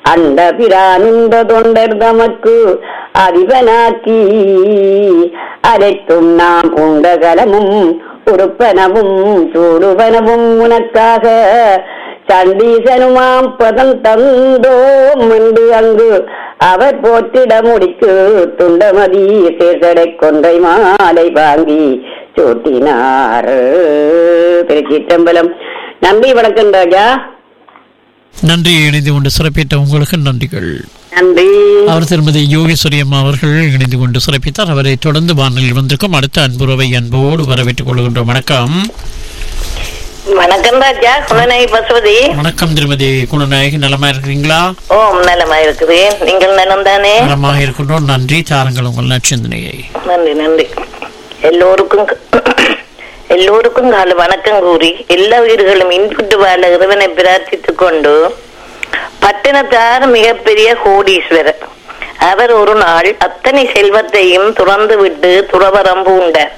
அண்ட பிரானிந்த தொண்டர் தமக்கு அதிபனாக்கி அனைத்தும் நாம் உண்ட கலமும் உடுப்பனவும் சூடுவனவும் உனக்காக சண்டீசனுமாம் பதம் தந்தோம் என்று அங்கு அவர் போற்றிட முடிக்கு துண்டமதி சேர்சடை கொன்றை மாலை வாங்கி சூட்டினார் திருச்சிற்றம்பலம் நன்றி வணக்கம் ராஜா நன்றி இணைந்து கொண்டு சிறப்பித்த உங்களுக்கு நன்றிகள் நன்றி அவர் திருமதி யோகேஸ்வரி அம்மா அவர்கள் இணைந்து கொண்டு சிறப்பித்தார் அவரை தொடர்ந்து வானொலியில் வந்திருக்கும் அடுத்த அன்புறவை அன்போடு வரவேற்றுக் கொள்கின்றோம் வணக்கம் வணக்கம் ராஜா குணநாயகி பசுபதி வணக்கம் திருமதி குணநாயகி நலமா இருக்கிறீங்களா ஓம் நலமா இருக்கிறேன் நீங்கள் நலம் தானே நலமாக இருக்கின்றோம் நன்றி தாருங்கள் உங்கள் நற்சிந்தனையை நன்றி நன்றி எல்லோருக்கும் எல்லோருக்கும் கால வணக்கம் கூறி எல்லா உயிர்களும் இன்புட்டு வாழ இறைவனை பிரார்த்தித்துக் கொண்டு பட்டினத்தார் மிகப்பெரிய கோடீஸ்வரர் அவர் ஒரு நாள் அத்தனை செல்வத்தையும் துறந்து விட்டு துறவரம் பூண்டார்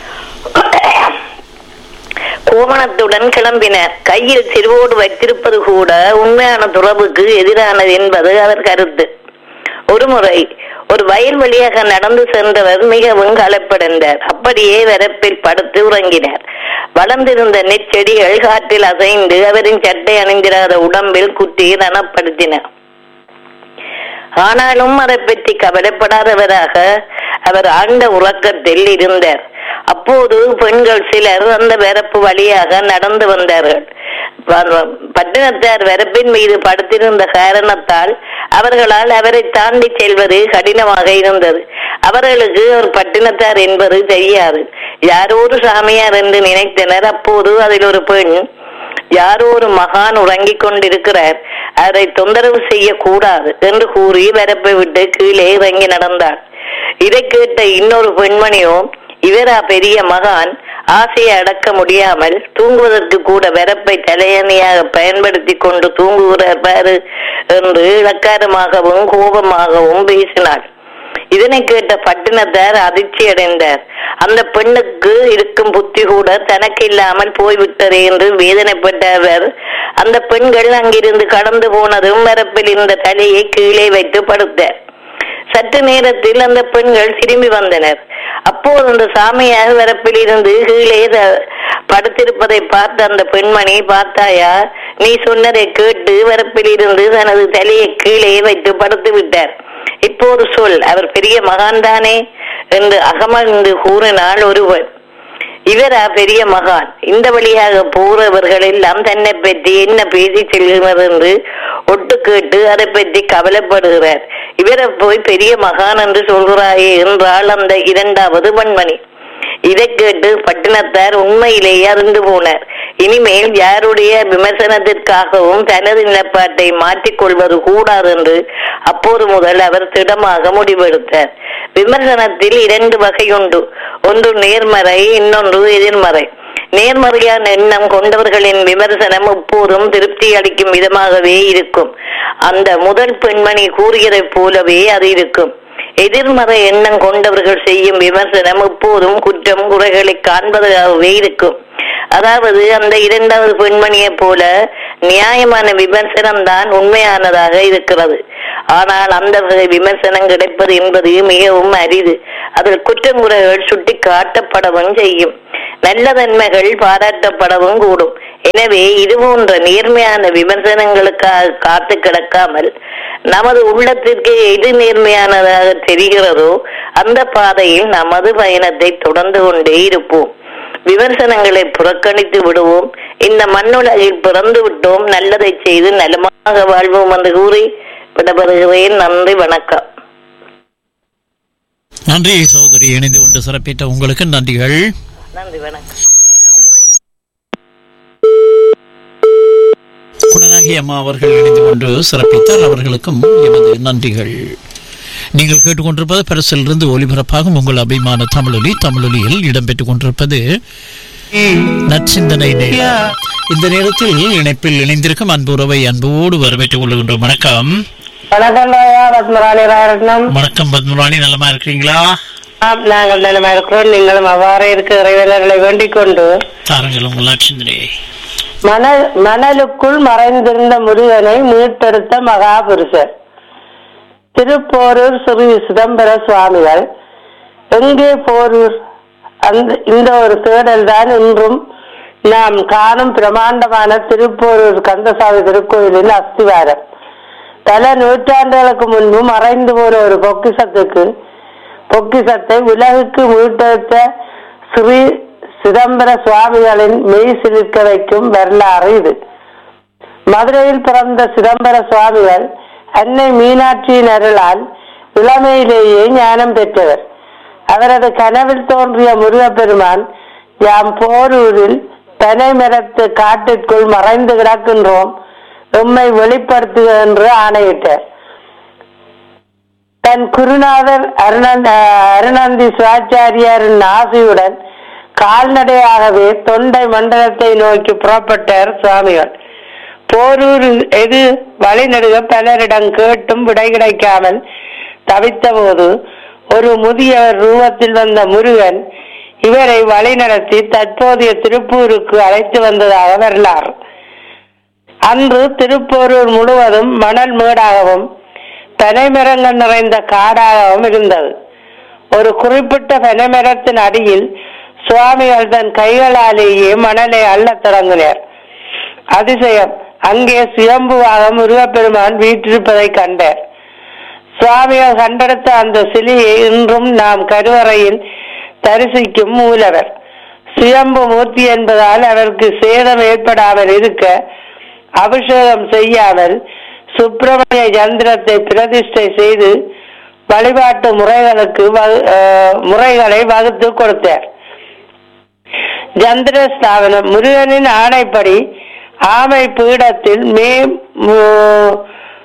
கோவணத்துடன் கிளம்பினார் கையில் சிறுவோடு வைத்திருப்பது கூட உண்மையான துறவுக்கு எதிரானது என்பது அவர் கருத்து ஒருமுறை ஒரு வயல் வழியாக நடந்து சென்றவர் மிகவும் கலப்படைந்தார் அப்படியே வரப்பில் படுத்து உறங்கினார் வளர்ந்திருந்த நெற்செடிகள் காற்றில் அசைந்து அவரின் சட்டை அணிந்திராத உடம்பில் குத்தி ரணப்படுத்தின ஆனாலும் அதை பற்றி கவலைப்படாதவராக அவர் ஆழ்ந்த உறக்கத்தில் இருந்தார் அப்போது பெண்கள் சிலர் அந்த வரப்பு வழியாக நடந்து வந்தார்கள் வ- பட்டணத்தார் வரப்பின் மீது படுத்திருந்த காரணத்தால் அவர்களால் அவரை தாண்டி செல்வது கடினமாக இருந்தது அவர்களுக்கு ஒரு பட்டினத்தார் என்பது தெரியாது யாரோ ஒரு சாமியார் என்று நினைத்தனர் அப்போது அதில் ஒரு பெண் யாரோ ஒரு மகான் உறங்கிக் கொண்டிருக்கிறார் அதை தொந்தரவு செய்யக்கூடாது என்று கூறி வரப்பை விட்டு கீழே இறங்கி நடந்தார் இதை கேட்ட இன்னொரு பெண்மணியோ இவரா பெரிய மகான் ஆசையை அடக்க முடியாமல் தூங்குவதற்கு கூட வரப்பை தலையணியாக பயன்படுத்தி கொண்டு தூங்குகிறார் பாரு என்று இலக்காரமாகவும் கோபமாகவும் பேசினாள் இதனை கேட்ட பட்டினத்தார் அதிர்ச்சி அடைந்தார் அந்த பெண்ணுக்கு இருக்கும் புத்தி கூட தனக்கு இல்லாமல் போய்விட்டது என்று வேதனைப்பட்ட அவர் அந்த பெண்கள் அங்கிருந்து கடந்து போனதும் வரப்பில் இருந்த தலையை கீழே வைத்து படுத்தார் சற்று நேரத்தில் அந்த பெண்கள் திரும்பி வந்தனர் அப்போது அந்த சாமியாக வரப்பில் இருந்து கீழே த- படுத்திருப்பதை பார்த்த அந்த பெண்மணி பார்த்தாயா நீ சொன்னதை கேட்டு வரப்பில் இருந்து தனது தலையை கீழே வைத்து படுத்து விட்டார் இப்போது சொல் அவர் பெரிய மகான் தானே என்று அகமகிழ்ந்து கூறினாள் ஒருவர் இவரா பெரிய மகான் இந்த வழியாக போறவர்கள் எல்லாம் தன்னை பற்றி என்ன பேசி செல்கிறார் என்று ஒட்டு கேட்டு அதை பற்றி கவலைப்படுகிறார் இவரை போய் பெரிய மகான் என்று சொல்கிறாயே என்றால் அந்த இரண்டாவது பெண்மணி இதை கேட்டு பட்டினத்தார் உண்மையிலேயே அறிந்து போனார் இனிமேல் யாருடைய விமர்சனத்திற்காகவும் தனது நிலப்பாட்டை மாற்றிக் கொள்வது கூடாது என்று அப்போது முதல் அவர் திடமாக முடிவெடுத்தார் விமர்சனத்தில் இரண்டு வகை உண்டு ஒன்று நேர்மறை இன்னொன்று எதிர்மறை நேர்மறையான எண்ணம் கொண்டவர்களின் விமர்சனம் எப்போதும் திருப்தி அளிக்கும் விதமாகவே இருக்கும் அந்த முதல் பெண்மணி கூறியதைப் போலவே அது இருக்கும் எதிர்மறை எண்ணம் கொண்டவர்கள் செய்யும் விமர்சனம் எப்போதும் குற்றம் குறைகளை காண்பதாகவே இருக்கும் அதாவது அந்த இரண்டாவது பெண்மணியைப் போல நியாயமான விமர்சனம் தான் உண்மையானதாக இருக்கிறது ஆனால் அந்த வகை விமர்சனம் கிடைப்பது என்பது மிகவும் அரிது அதில் குற்றங்குறைகள் சுட்டி காட்டப்படவும் செய்யும் நல்ல தன்மைகள் பாராட்டப்படவும் கூடும் எனவே இது போன்ற நேர்மையான விமர்சனங்களுக்காக காத்து கிடக்காமல் நமது உள்ளத்திற்கு எது நேர்மையானதாக தெரிகிறதோ அந்த பாதையில் நமது பயணத்தை தொடர்ந்து கொண்டே இருப்போம் விமர்சனங்களை புறக்கணித்து விடுவோம் இந்த மண்ணுலகில் பிறந்து விட்டோம் நல்லதை செய்து நலமாக வாழ்வோம் என்று கூறி விடப்படுகிறேன் நன்றி வணக்கம் நன்றி சகோதரி இணைந்து கொண்டு சிறப்பித்த உங்களுக்கு நன்றிகள் நன்றி வணக்கம் குணநாயகி அம்மா அவர்கள் இணைந்து கொண்டு சிறப்பித்தார் அவர்களுக்கும் எமது நன்றிகள் நீங்கள் கேட்டுக்கொண்டிருப்பது பரிசிலிருந்து ஒலிபரப்பாகும் உங்கள் அபிமான தமிழொலி தமிழொலியில் இடம்பெற்றுக் கொண்டிருப்பது நற்சிந்தனை நேரம். இந்த நேரத்தில் இணைப்பில் இணைந்திருக்கும் அன்புறவை அன்போடு வரவேற்றுக் கொள்கின்றோம் வணக்கம் வணக்கம் ஐயா பத்மராணி ராயரட்னம் வணக்கம் பத்மராணி நலமா இருக்கிறீங்களா ஆம், நாங்கள் நலமா இருக்கிறோம் நீங்களும் அவ்வாறே இருக்க இறைவலர்களை வேண்டிக் கொண்டு தாருங்கள் உங்கள் நற்சிந்தனையை மணல் மணலுக்குள் மறைந்திருந்த முருகனை மீட்டெடுத்த மகாபுருஷர் திருப்போரூர் ஸ்ரீ சிதம்பர சுவாமிகள் எங்கே போரூர் அந்த இந்த ஒரு தேடல் தான் இன்றும் நாம் காணும் பிரமாண்டமான திருப்போரூர் கந்தசாமி திருக்கோயிலின் அஸ்திவாரம் பல நூற்றாண்டுகளுக்கு முன்பு மறைந்து போன ஒரு பொக்கிஷத்துக்கு பொக்கிஷத்தை உலகுக்கு மீட்டெடுத்த ஸ்ரீ சிதம்பர சுவாமிகளின் மெய் சிலிர்க்க வைக்கும் வரலாறு இது மதுரையில் பிறந்த சிதம்பர சுவாமிகள் அன்னை மீனாட்சியின் அருளால் இளமையிலேயே ஞானம் பெற்றவர் அவரது கனவில் தோன்றிய முருகப்பெருமான் யாம் போரூரில் பனை மரத்து காட்டிற்குள் மறைந்து கிடக்கின்றோம் உம்மை வெளிப்படுத்துக என்று ஆணையிட்டார் தன் குருநாதர் அருணன் அருணந்தி சிவாச்சாரியாரின் ஆசையுடன் கால்நடையாகவே தொண்டை மண்டலத்தை நோக்கி புறப்பட்டார் சுவாமிகள் போரூர் எது வழிநடுக பலரிடம் கேட்டும் விடை கிடைக்காமல் தவித்த போது ஒரு முதியவர் ரூபத்தில் வந்த முருகன் இவரை வழிநடத்தி தற்போதைய திருப்பூருக்கு அழைத்து வந்ததாக வரலாறு அன்று திருப்போரூர் முழுவதும் மணல் மேடாகவும் பனைமரங்கள் நிறைந்த காடாகவும் இருந்தது ஒரு குறிப்பிட்ட பனைமரத்தின் அடியில் சுவாமிகள் தன் கைகளாலேயே மணலை அள்ளத் தொடங்கினார் அதிசயம் அங்கே சுயம்புவாக முருகப்பெருமான் வீற்றிருப்பதை கண்டார் சுவாமிகள் கண்டெடுத்த அந்த சிலையை இன்றும் நாம் கருவறையில் தரிசிக்கும் மூலவர் சுயம்பு மூர்த்தி என்பதால் அவருக்கு சேதம் ஏற்படாமல் இருக்க அபிஷேகம் செய்யாமல் சுப்பிரமணிய யந்திரத்தை பிரதிஷ்டை செய்து வழிபாட்டு முறைகளுக்கு வகு- அஹ், முறைகளை வகுத்து கொடுத்தார் ஜந்திர ஸ்தாபனம் முருகனின் ஆணைப்படி ஆமை பீடத்தில் மே மு-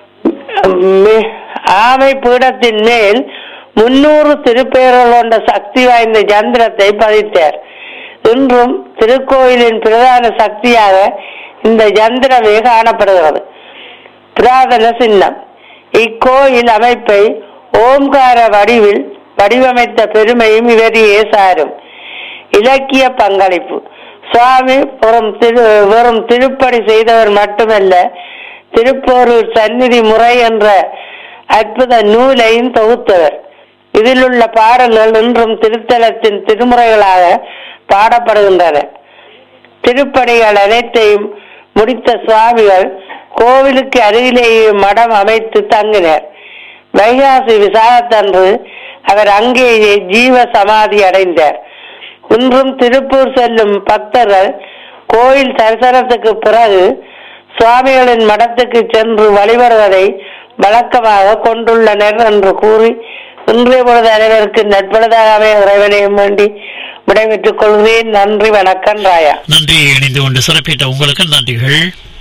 மே- ஆமை பீடத்தின் மேல் முன்னூறு திருப்பேர்கள் கொண்ட சக்தி வாய்ந்த ஜந்திரத்தை பதித்தார் இன்றும் திருக்கோயிலின் பிரதான சக்தியாக இந்த ஜந்திரமே காணப்படுகிறது புராதன சின்னம் இக்கோயில் அமைப்பை ஓம்கார வடிவில் வடிவமைத்த பெருமையும் இவரையே சாரும் இலக்கிய பங்களிப்பு சுவாமி வெறும் திரு வெறும் திருப்பணி செய்தவர் மட்டுமல்ல திருப்போரூர் சந்நிதி முறை என்ற அற்புத நூலையும் தொகுத்தவர் இதில் உள்ள பாடல்கள் இன்றும் திருத்தலத்தின் திருமுறைகளாக பாடப்படுகின்றன திருப்பணிகள் அனைத்தையும் முடித்த சுவாமிகள் கோவிலுக்கு அருகிலேயே மடம் அமைத்து தங்கினர் வைகாசி விசாகத்தன்று அவர் அங்கேயே ஜீவ சமாதி அடைந்தார் இன்றும் திருப்பூர் செல்லும் பக்தர்கள் கோயில் தரிசனத்துக்கு பிறகு சுவாமிகளின் மடத்துக்கு சென்று வழிபடுவதை வழக்கமாக கொண்டுள்ளனர் என்று கூறி இன்றைய பொழுது அனைவருக்கு நட்புலதாக இறைவனையும் வேண்டி விடைபெற்றுக் கொள்கிறேன் நன்றி வணக்கம் ராயா நன்றி இணைந்து கொண்டு சிறப்பித்த உங்களுக்கு நன்றிகள்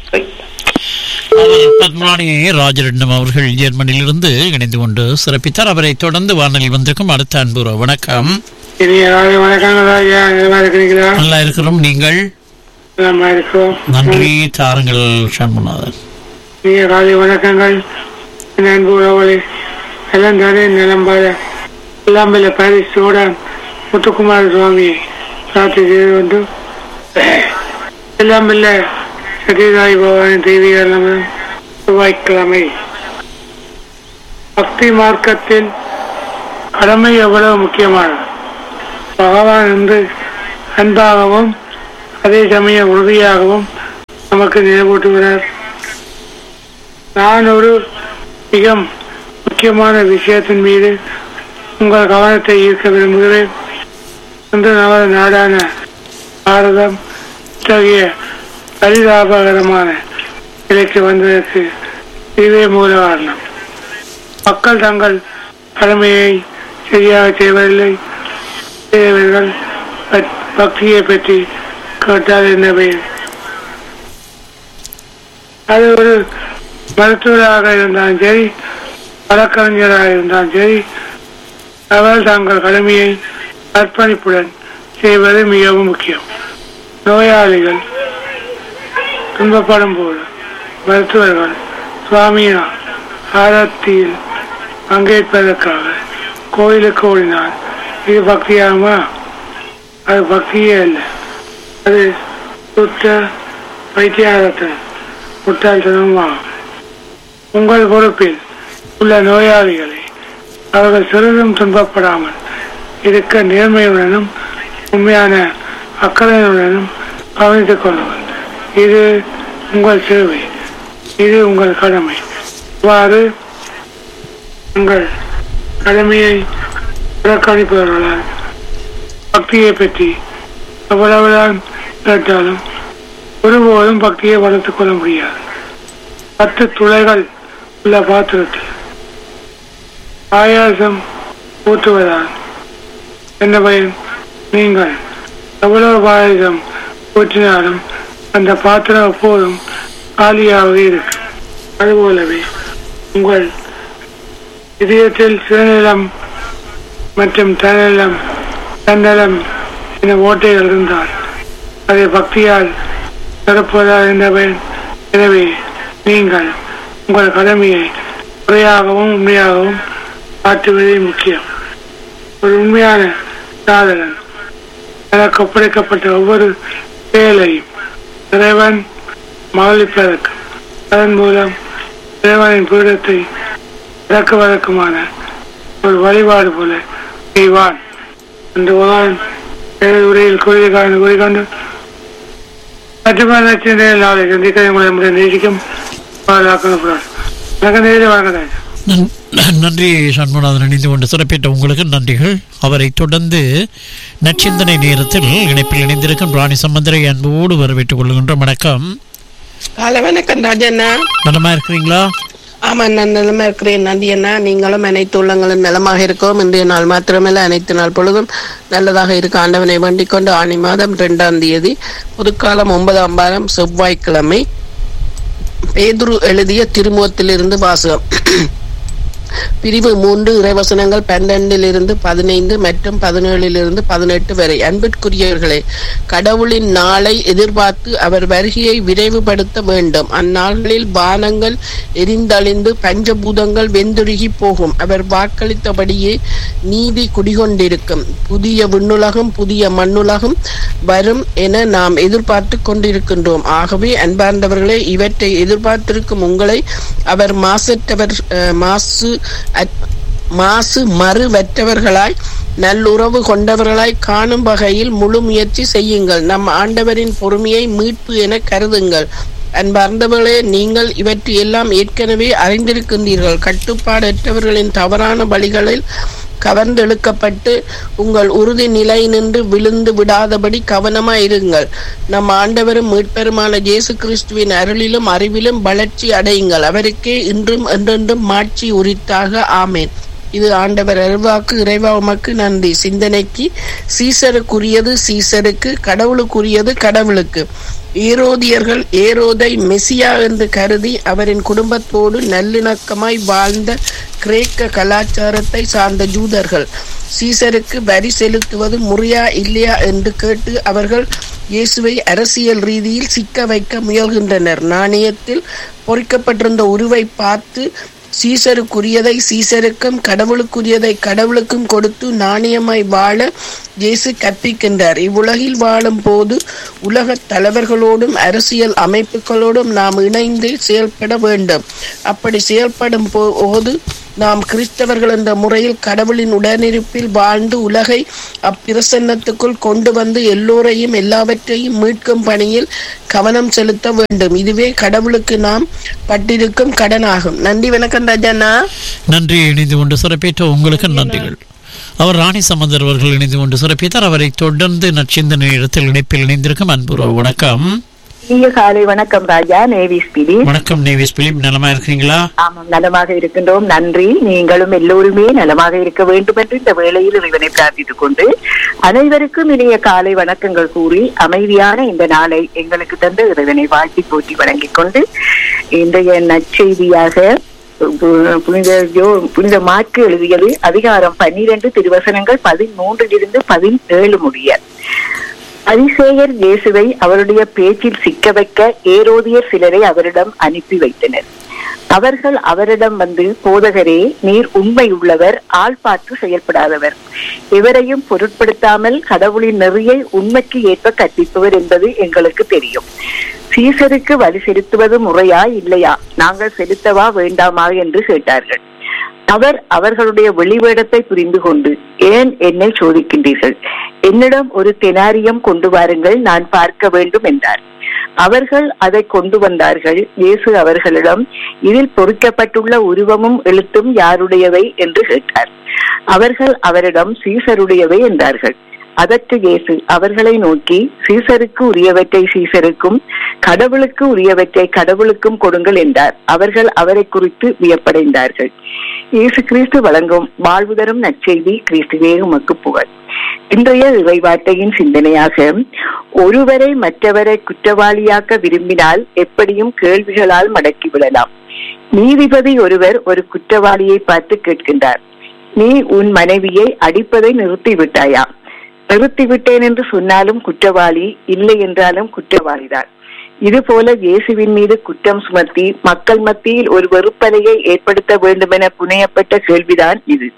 அவர் பத்மராணி ராஜரட்னம் அவர்கள் ஜெர்மனியிலிருந்து இணைந்து கொண்டு சிறப்பித்தார் அவரை தொடர்ந்து வானொலி வந்திருக்கும் அடுத்த அன்பு உறவு. வணக்கம் இனிய காலை வணக்கங்கள் ஐயா நல்லா இருக்கிறீங்களா நல்லா இருக்கிறோம் நீங்கள் நல்லா இருக்கோம் நன்றி தாருங்கள் சண்முகநாதன் இனிய காலை வணக்கங்கள் என் அன்பு உறவுகளே எல்லாம் தானே நிலம்பாத எல்லாம் வல்ல பாரிஸோட முத்துக்குமார சுவாமி பிரார்த்தி செய்து கொண்டு எல்லாம் வல்ல சத்யதாய் பகவான் தெய்வீக நம்ம செவ்வாய்க்கிழமை பக்தி மார்க்கத்தில் கடமை எவ்வளவு முக்கியமானது பகவான் என்று அன்பாகவும் அதே சமயம் உறுதியாகவும் நமக்கு நினைவூட்டுகிறார் நான் ஒரு மிக முக்கியமான விஷயத்தின் மீது உங்கள் கவனத்தை ஈர்க்க விரும்புகிறேன் இன்று நமது நாடான பாரதம் இத்தகைய பரிதாபகரமான நிலைக்கு வந்ததற்கு இதுவே மூல காரணம் மக்கள் தங்கள் கடமையை சரியாக செய்வதில்லை செய்தவர்கள் பக்- பக்தியை பற்றி கேட்டால் என்ன பெயர் அது ஒரு மருத்துவராக இருந்தாலும் சரி வழக்கறிஞராக இருந்தாலும் சரி அவர்கள் தங்கள் கடமையை அர்ப்பணிப்புடன் செய்வது மிகவும் முக்கியம் நோயாளிகள் துன்பப்படும் போது மருத்துவர்கள் சுவாமியா ஆரத்தியில் பங்கேற்பதற்காக கோயிலுக்கு ஓடினால் இது பக்தியாகுமா அது பக்தியே அல்ல அது சுத்த வைத்தியாரத்திலும் முட்டாள்தனமாகும் உங்கள் பொறுப்பில் உள்ள நோயாளிகளை அவர்கள் சிறிதும் துன்பப்படாமல் இருக்க நேர்மையுடனும் உண்மையான அக்கறையுடனும் கவனித்துக் கொள்ளுங்கள் இது உங்கள் சேவை இது உங்கள் கடமை இவ்வாறு உங்கள் கடமையை புறக்கணிப்பவர்களால் பக்தியை பற்றி எவ்வளவுதான் கேட்டாலும் ஒருபோதும் பக்தியை வளர்த்துக் கொள்ள முடியாது பத்து துளைகள் உள்ள பாத்திரத்தில் பாயாசம் ஊற்றுவதால் என்ன பயன் நீங்கள் எவ்வளவு பாயாசம் ஊற்றினாலும் அந்த பாத்திரம் எப்போதும் காலியாகவே இருக்கும் அதுபோலவே உங்கள் இதயத்தில் சிறுநிலம் மற்றும் தன்னலம் தன்னலம் என ஓட்டைகள் இருந்தால் அதை பக்தியால் நிரப்புவதா என்ற பயன் எனவே நீங்கள் உங்கள் கடமையை முறையாகவும் உண்மையாகவும் ஆற்றுவதே முக்கியம் ஒரு உண்மையான சாதகன் எனக்கு ஒப்படைக்கப்பட்ட ஒவ்வொரு செயலையும் இறைவன் மகளிப்பதற்கு அதன் மூலம் இறைவனின் பீடத்தை இறக்குவதற்குமான ஒரு வழிபாடு போல செய்வான் என்று உலகம் எனது உரையில் கூறியதற்கான கூறிக்கொண்டு மற்றொரு நட்சத்திர நாளை சந்திக்க உங்களை நம்முடைய நீதிக்கும் பாதுகாக்கப்படாது வணக்கம் நேரே வணக்கம் நன்- நன்றி சண்முகநாதன் இணைந்து கொண்டு சிறப்பித்த உங்களுக்கு நன்றிகள் அவரை தொடர்ந்து நச்சிந்தனை நேரத்தில் இணைப்பில் இணைந்திருக்கும் ராணி சம்பந்தரை அன்போடு வரவேற்றுக் கொள்கின்ற வணக்கம் காலை வணக்கம் ராஜண்ணா நலமா இருக்கிறீங்களா ஆமா நான் நிலமா இருக்கிறேன் நந்தி அண்ணா நீங்களும் அனைத்து உள்ளங்களும் நலமாக இருக்கோம் இன்றைய நாள் மாத்திரமல்ல அனைத்து நாள் பொழுதும் நல்லதாக இருக்க ஆண்டவனை வேண்டிக் கொண்டு ஆணி மாதம் இரண்டாம் தேதி புதுக்காலம் ஒன்பதாம் வாரம் செவ்வாய்க்கிழமை பேதுரு எழுதிய திருமுகத்திலிருந்து வாசகம் பிரிவு மூன்று இறைவசனங்கள் பன்னெண்டிலிருந்து பதினைந்து மற்றும் பதினேழிலிருந்து பதினெட்டு வரை அன்பிற்குரியவர்களே கடவுளின் நாளை எதிர்பார்த்து அவர் வருகையை விரைவுபடுத்த வேண்டும் அந்நாள்களில் பானங்கள் எரிந்தழிந்து பஞ்சபூதங்கள் வெந்துருகி போகும் அவர் வாக்களித்தபடியே நீதி குடிகொண்டிருக்கும் புதிய விண்ணுலகம் புதிய மண்ணுலகம் வரும் என நாம் எதிர்பார்த்து கொண்டிருக்கின்றோம் ஆகவே அன்பார்ந்தவர்களே இவற்றை எதிர்பார்த்திருக்கும் உங்களை அவர் மாசற்றவர் அஹ், மாசு அற்- மாசு மறுவற்றவர்களாய் நல்லுறவு கொண்டவர்களாய் காணும் வகையில் முழு முயற்சி செய்யுங்கள் நம் ஆண்டவரின் பொறுமையை மீட்பு என கருதுங்கள் அன்பார்ந்தவர்களே நீங்கள் இவற்றையெல்லாம் ஏற்கனவே அறிந்திருக்கின்றீர்கள் கட்டுப்பாடற்றவர்களின் தவறான வழிகளில் கவர்ந்தெழுக்கப்பட்டு உங்கள் உறுதி நிலை நின்று விழுந்து விடாதபடி கவனமாய் இருங்கள் நம் ஆண்டவரும் மீட்பெருமான இயேசு கிறிஸ்துவின் அருளிலும் அறிவிலும் வளர்ச்சி அடையுங்கள் அவருக்கே இன்றும் என்றென்றும் மாட்சி உரித்தாக ஆமேன் இது ஆண்டவர் அருள்வாக்கு இறைவா உமக்கு நன்றி சிந்தனைக்கு சீசருக்குரியது சீசருக்கு கடவுளுக்குரியது கடவுளுக்கு ஏரோதியர்கள் ஏரோதை மெசியா என்று கருதி அவரின் குடும்பத்தோடு நல்லிணக்கமாய் வாழ்ந்த கிரேக்க கலாச்சாரத்தை சார்ந்த ஜூதர்கள் சீசருக்கு வரி செலுத்துவது முறையா இல்லையா என்று கேட்டு அவர்கள் இயேசுவை அரசியல் ரீதியில் சிக்க வைக்க முயல்கின்றனர் நாணயத்தில் பொறிக்கப்பட்டிருந்த உருவை பார்த்து சீசருக்குரியதை சீசருக்கும் கடவுளுக்குரியதை கடவுளுக்கும் கொடுத்து நாணயமாய் வாழ இயேசு கற்பிக்கின்றார் இவ்வுலகில் வாழும் போது உலக தலைவர்களோடும் அரசியல் அமைப்புகளோடும் நாம் இணைந்து செயல்பட வேண்டும் அப்படி செயல்படும் போது நாம் கிறிஸ்தவர்கள் என்ற முறையில் கடவுளின் உடனிருப்பில் வாழ்ந்து உலகை அப்பிரசன்னத்துக்குள் கொண்டு வந்து எல்லோரையும் எல்லாவற்றையும் மீட்கும் பணியில் கவனம் செலுத்த வேண்டும் இதுவே கடவுளுக்கு நாம் பட்டிருக்கும் கடனாகும் நன்றி வணக்கம் ராஜண்ணா நன்றி இணைந்து கொண்டு சிறப்பித்த உங்களுக்கு நன்றிகள் அவர் ராணி சம்பந்தர் அவர்கள் இணைந்து கொண்டு சிறப்பித்தார் அவரை தொடர்ந்து நச்சிந்தனை இடத்தில் இணைப்பில் இணைந்திருக்கும் அன்புறவு வணக்கம் இனிய காலை வணக்கம் ராஜா நேவிஸ் பிடி வணக்கம் நேவிஸ் பிலிப் நலமா இருக்கிறீங்களா ஆமாம் நலமாக இருக்கின்றோம் நன்றி நீங்களும் எல்லோருமே நலமாக இருக்க வேண்டும் என்று இந்த வேளையில் இறைவனை பிரார்த்தித்துக் கொண்டு அனைவருக்கும் இனிய காலை வணக்கங்கள் கூறி அமைதியான இந்த நாளை எங்களுக்கு தந்த இறைவனை வாழ்த்தி போற்றி வழங்கிக் கொண்டு இன்றைய நற்செய்தியாக பு- புனித ஜோ புனித மாற்கு எழுதியது அதிகாரம் பன்னிரண்டு திருவசனங்கள் பதிமூன்றிலிருந்து பதினேழு முடிய அதிசேயர் இயேசுவை அவருடைய பேச்சில் சிக்க வைக்க ஏரோதியர் சிலரை அவரிடம் அனுப்பி வைத்தனர் அவர்கள் அவரிடம் வந்து போதகரே நீர் உண்மை உள்ளவர் ஆள் பார்த்து செயல்படாதவர் எவரையும் பொருட்படுத்தாமல் கடவுளின் நெறியை உண்மைக்கு ஏற்ப கற்பிப்பவர் என்பது எங்களுக்கு தெரியும் சீசருக்கு வழி செலுத்துவது முறையா இல்லையா நாங்கள் செலுத்தவா வேண்டாமா என்று கேட்டார்கள் அவர் அவர்களுடைய வெளிவேடத்தை புரிந்து கொண்டு ஏன் என்னை சோதிக்கின்றீர்கள் என்னிடம் ஒரு தெனாரியம் கொண்டு வாருங்கள் நான் பார்க்க வேண்டும் என்றார் அவர்கள் அதை கொண்டு வந்தார்கள் இயேசு அவர்களிடம் இதில் பொறிக்கப்பட்டுள்ள உருவமும் எழுத்தும் யாருடையவை என்று கேட்டார் அவர்கள் அவரிடம் சீசருடையவை என்றார்கள் அதற்கு இயேசு அவர்களை நோக்கி சீசருக்கு உரியவற்றை சீசருக்கும் கடவுளுக்கு உரியவற்றை கடவுளுக்கும் கொடுங்கள் என்றார் அவர்கள் அவரை குறித்து வியப்படைந்தார்கள் இயேசு கிறிஸ்து வழங்கும் வாழ்வு தரும் நற்செய்தி கிறிஸ்துவே உமக்கு புகழ் இன்றைய இறைவார்த்தையின் சிந்தனையாக ஒருவரை மற்றவரை குற்றவாளியாக்க விரும்பினால் எப்படியும் கேள்விகளால் மடக்கி விடலாம் நீதிபதி ஒருவர் ஒரு குற்றவாளியை பார்த்து கேட்கின்றார் நீ உன் மனைவியை அடிப்பதை நிறுத்தி விட்டாயா நிறுத்திவிட்டேன் என்று சொன்னாலும் குற்றவாளி இல்லை என்றாலும் குற்றவாளிதான் இது போல இயேசுவின் மீது குற்றம் சுமத்தி மக்கள் மத்தியில் ஒரு வெறுப்பலையை ஏற்படுத்த வேண்டும் என புனையப்பட்ட கேள்விதான் இது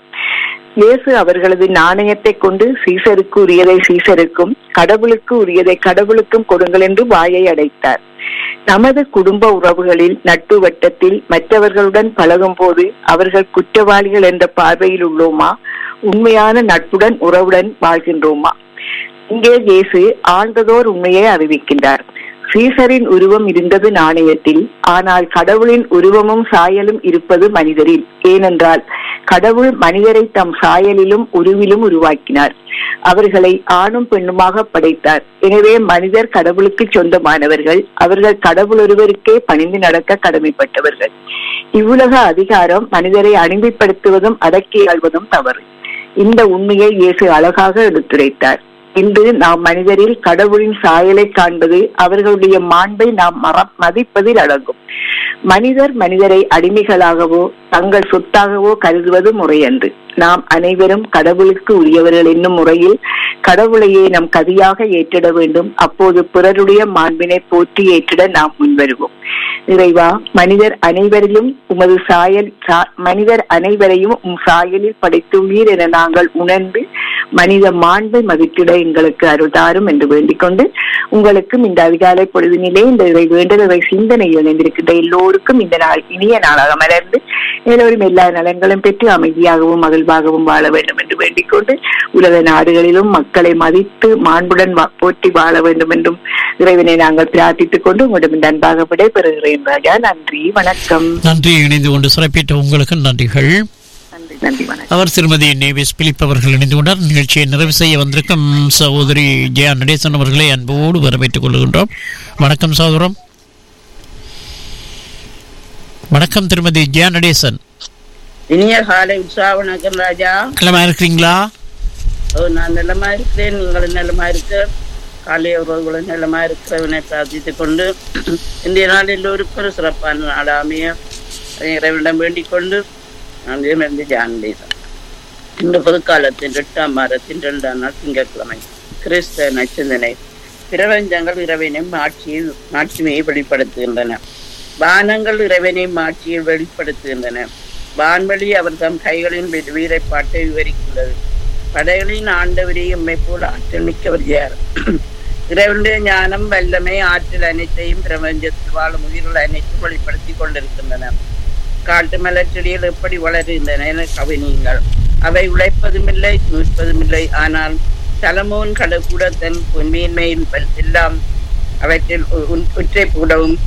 இயேசு அவர்களது நாணயத்தை கொண்டு சீசருக்கு உரியதை சீசருக்கும் கடவுளுக்கு உரியதை கடவுளுக்கும் கொடுங்கள் என்று வாயை அடைத்தார் நமது குடும்ப உறவுகளில் நட்பு வட்டத்தில் மற்றவர்களுடன் பழகும் போது அவர்கள் குற்றவாளிகள் என்ற பார்வையில் உள்ளோமா உண்மையான நட்புடன் உறவுடன் வாழ்கின்றோமா இங்கே இயேசு ஆழ்ந்ததோர் உண்மையை அறிவிக்கின்றார் சீசரின் உருவம் இருந்தது நாணயத்தில் ஆனால் கடவுளின் உருவமும் சாயலும் இருப்பது மனிதரில் ஏனென்றால் கடவுள் மனிதரை தம் சாயலிலும் உருவிலும் உருவாக்கினார் அவர்களை ஆணும் பெண்ணுமாக படைத்தார் எனவே மனிதர் கடவுளுக்கு சொந்தமானவர்கள் அவர்கள் கடவுள் ஒருவருக்கே பணிந்து நடக்க கடமைப்பட்டவர்கள் இவ்வுலக அதிகாரம் மனிதரை அடிமைப்படுத்துவதும் அடக்கி ஆள்வதும் தவறு இந்த உண்மையை இயேசு அழகாக எடுத்துரைத்தார் இன்று நாம் மனிதரில் கடவுளின் சாயலை காண்பது அவர்களுடைய மாண்பை நாம் மற மதிப்பதில் அடங்கும் மனிதர் மனிதரை அடிமைகளாகவோ தங்கள் சொத்தாகவோ கருதுவது முறையன்று நாம் அனைவரும் கடவுளுக்கு உரியவர்கள் என்னும் முறையில் கடவுளையே நம் கதியாக ஏற்றிட வேண்டும் அப்போது பிறருடைய மாண்பினை போற்றி ஏற்றிட நாம் முன்வருவோம் இறைவா மனிதர் அனைவரிலும் உமது சாயல் சா- மனிதர் அனைவரையும் உம் சாயலில் படைத்துள்ளீர் என நாங்கள் உணர்ந்து மனித மாண்பை மதிப்பிட எங்களுக்கு அருள்தாரும் என்று வேண்டிக் கொண்டு உங்களுக்கும் இந்த அதிகாலை பொழுதினிலே இந்த இறை வேண்டுதலை சிந்தனையில் இணைந்திருக்கின்ற எல்லோருக்கும் இந்த நாள் இனிய நாளாக மலர்ந்து எல்லோரும் எல்லா நலன்களும் பெற்று அமைதியாகவும் மகிழ்வாகவும் வாழ வேண்டும் என்று வேண்டிக் கொண்டு உலக நாடுகளிலும் மக்களை மதித்து மாண்புடன் வா- போற்றி வாழ வேண்டும் என்றும் இறைவனை நாங்கள் பிரார்த்தித்துக் கொண்டு உங்களிடம் இந்த அன்பாக விடைபெறுகிறேன் ராஜா நன்றி வணக்கம் நன்றி இணைந்து கொண்டு சிறப்பித்த உங்களுக்கு நன்றிகள் நன்றி நன்றி வணக்கம் அவர் திருமதி நேவிஸ் பிலிப் அவர்கள் இணைந்து கொண்டார் நிகழ்ச்சியை நிறைவு செய்ய வந்திருக்கும் சகோதரி ஜெயா நடேசன் அவர்களை அன்போடு வரவேற்றுக் கொள்கின்றோம் வணக்கம் சகோதரம் வணக்கம் திருமதி ஜெயா நடேசன் இனிய காலை உற்சாக வணக்கம் ராஜா கிளம்ப இருக்கிறீங்களா ஓ நான் நலமா இருக்கிறேன் நீங்களும் நலமா இருக்க காலை உறவுகளும் நலமா இருக்கிறவனை பிரார்த்தித்துக் கொண்டு இன்றைய நாள் எல்லோருக்கும் ஒரு சிறப்பான நாளாமைய இறைவனிடம் வேண்டிக் கொண்டு நான் இருந்து ஜானதேசன் இந்த பொதுக்காலத்தின் எட்டாம் மாதத்தின் இரண்டாம் நாள் திங்கட்கிழமை கிறிஸ்த நச்சிந்தனை பிரபஞ்சங்கள் இறைவனையும் ஆட்சியில் மாட்சிமையை வெளிப்படுத்துகின்றன வானங்கள் இறைவனையும் ஆட்சியில் வெளிப்படுத்துகின்றன வான்வழி அவர் தம் கைகளின் வீ- வீரைப்பாட்டை விவரிக்கின்றது படைகளின் ஆண்டவரையும் எம்மை போல் ஆற்றல் மிக்கவர் யார் இறைவனுடைய ஞானம் வல்லமை ஆற்றல் அனைத்தையும் பிரபஞ்சத்தில் வாழும் உயிர்கள் அனைத்தும் வெளிப்படுத்திக் கொண்டிருக்கின்றன காட்டு மலர் செடிகள் எப்படி வளருகின்றன என கவனியுங்கள் அவை உழைப்பதுமில்லை நூற்பதுமில்லை ஆனால் சலமோன் கடல் கூட தன் பொன்மையின்மையின் எல்லாம் அவற்றில் உ- உன்- உற்றை கூடவும்